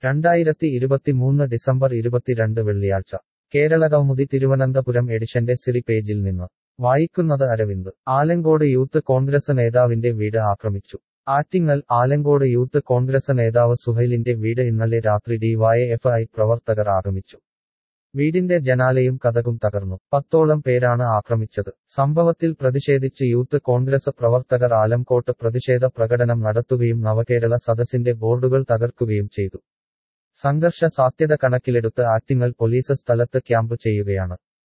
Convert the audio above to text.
രണ്ടായിരത്തി ഇരുപത്തിമൂന്ന് ഡിസംബർ ഇരുപത്തിരണ്ട് വെള്ളിയാഴ്ച കേരളകൗമുദി തിരുവനന്തപുരം എഡിഷന്റെ സിറി പേജിൽ നിന്ന് വായിക്കുന്നത് അരവിന്ദ് ആലങ്കോട് യൂത്ത് കോൺഗ്രസ് നേതാവിന്റെ വീട് ആക്രമിച്ചു ആറ്റിങ്ങൽ ആലങ്കോട് യൂത്ത് കോൺഗ്രസ് നേതാവ് സുഹൈലിന്റെ വീട് ഇന്നലെ രാത്രി ഡിവൈഎഫ്ഐ പ്രവർത്തകർ ആക്രമിച്ചു വീടിന്റെ ജനാലയും കതകും തകർന്നു പത്തോളം പേരാണ് ആക്രമിച്ചത് സംഭവത്തിൽ പ്രതിഷേധിച്ച് യൂത്ത് കോൺഗ്രസ് പ്രവർത്തകർ ആലംകോട്ട് പ്രതിഷേധ പ്രകടനം നടത്തുകയും നവകേരള സദസ്സിന്റെ ബോർഡുകൾ തകർക്കുകയും ചെയ്തു സംഘർഷ സാധ്യത കണക്കിലെടുത്ത് ആറ്റിങ്ങൽ പോലീസ് സ്ഥലത്ത് ക്യാമ്പ് ചെയ്യുകയാണ്